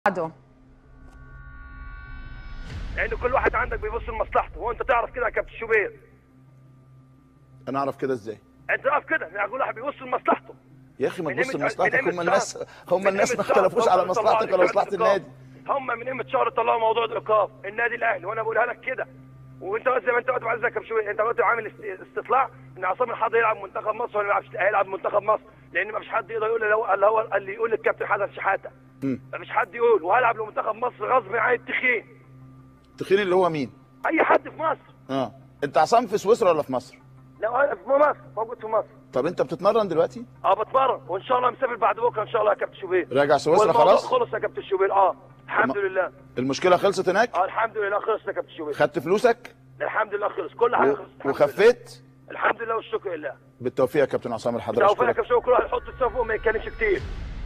بعده يعني كل واحد عندك بيبص لمصلحته وانت تعرف كده يا كابتن شوبير انا اعرف كده ازاي انت تعرف كده يعني كل واحد بيبص لمصلحته يا اخي ما من تبص قيمة- لمصلحتك من هم قيمة الناس شهر. هم من الناس ما قيمة شهر اختلفوش على طلعوا مصلحتك لي ولا كابتن مصلحه إيقاف. النادي هم من قيمه شهر طلعوا موضوع الايقاف النادي الاهلي وانا بقولها لك كده وانت بس زي ما انت قلت بعد ذلك شويه انت دلوقتي عامل است- استطلاع ان عصام الحضري يلعب منتخب مصر ولا يلعب هيلعب منتخب مصر لان ما فيش حد يقدر يقول اللي هو اللي هو اللي يقول للكابتن حسن شحاته مم. ما فيش حد يقول وهلعب لمنتخب مصر غصب عن التخين التخين اللي هو مين اي حد في مصر اه انت عصام في سويسرا ولا في مصر لو أنا في مصر موجود في مصر طب انت بتتمرن دلوقتي اه بتمرن وان شاء الله مسافر بعد بكره ان شاء الله يا كابتن شوبير راجع سويسرا والموضوع خلاص خلص يا كابتن شوبير اه الحمد ما- لله المشكله خلصت هناك اه الحمد لله خلص يا كابتن شوبير خدت فلوسك الحمد لله خلص كل حاجه و- خلصت الحمد لله. وخفيت الحمد لله والشكر لله بالتوفيق يا كابتن عصام الحضري توفيق يا اشكرك كابتن شوبير كل واحد يحط الصف وما يتكلمش كتير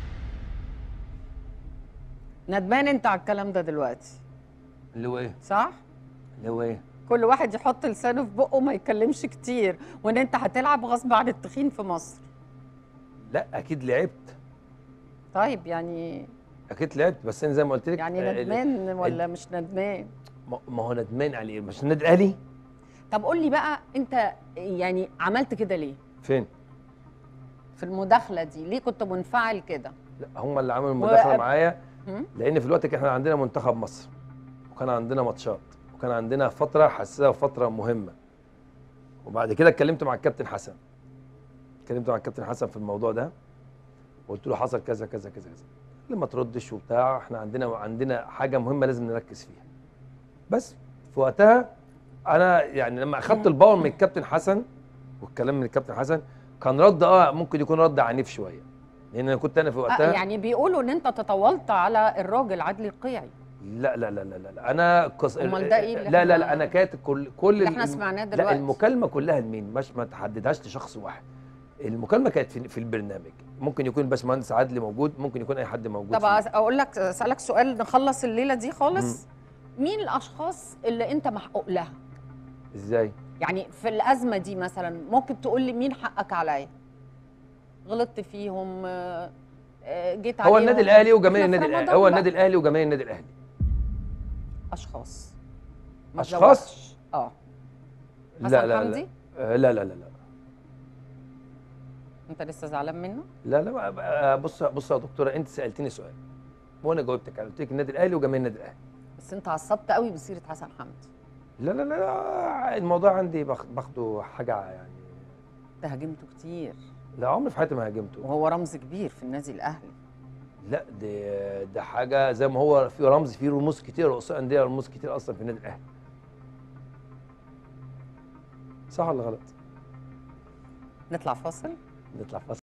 ندمان انت على الكلام ده دلوقتي اللي هو ايه؟ صح اللي هو ايه؟ كل واحد يحط لسانه في بقه وما يتكلمش كتير وان انت هتلعب غصب عن التخين في مصر لا اكيد لعبت طيب يعني اكيد لعبت بس انا زي ما قلت لك يعني آه، ندمان ولا مش ندمان ما ما هو ندمان على ايه؟ مش النادي الاهلي؟ طب قول لي بقى انت يعني عملت كده ليه فين؟ في المداخله دي ليه كنت منفعل كده لا هم اللي عملوا المداخله و- معايا هم؟ لان في الوقت كان احنا عندنا منتخب مصر وكان عندنا ماتشات وكان عندنا فتره حساسه وفتره مهمه وبعد كده اتكلمت مع الكابتن حسن اتكلمت مع الكابتن حسن في الموضوع ده وقلت له حصل كذا كذا كذا كذا قال لي ما تردش وبتاع احنا عندنا عندنا حاجه مهمه لازم نركز فيها بس في وقتها انا يعني لما اخدت الباور من الكابتن حسن والكلام من الكابتن حسن كان رد اه ممكن يكون رد عنيف شويه لان انا كنت انا في آه وقتها يعني بيقولوا ان انت تطاولت على الراجل عدلي القيعي لا لا لا لا لا, لا. انا قص... أمال ده إيه اللي لا لا إحنا- لا انا كاتب كل كل اللي احنا الم- سمعناه لا دلوقتي المكالمه كلها لمين مش ما تحددهاش لشخص واحد المكالمه كانت في, في البرنامج ممكن يكون باشمهندس عادل موجود ممكن يكون اي حد موجود طب فيه. أس- اقول لك اسالك سؤال نخلص الليله دي خالص مين الاشخاص اللي انت محقوق لها ازاي يعني في الازمه دي مثلا ممكن تقول لي مين حقك عليا غلطت فيهم آه، آه، جيت هو عليهم النادي الاهلي وجماهير إحنا في النادي الاهلي رمضان هو بقى. النادي الاهلي وجماهير النادي الاهلي اشخاص ما أشخاص؟ تزوقش. اه لا حسن لا حمدي لا آه، لا لا لا لا انت لسه زعلان منه لا لا آه، بص بص يا دكتوره انت سالتني سؤال وانا جاوبتك قلت لك النادي الاهلي وجماهير النادي الاهلي بس انت عصبت قوي بسيره حسن حمدي لا لا لا, لا الموضوع عندي باخ- باخده حاجه يعني انت هاجمته كتير لا عمري في حياتي ما هاجمته وهو رمز كبير في النادي الاهلي لا دي ده حاجه زي ما هو في رمز في رموز كتير رؤساء انديه رموز كتير اصلا في النادي الاهلي صح ولا غلط نطلع فاصل نطلع فاصل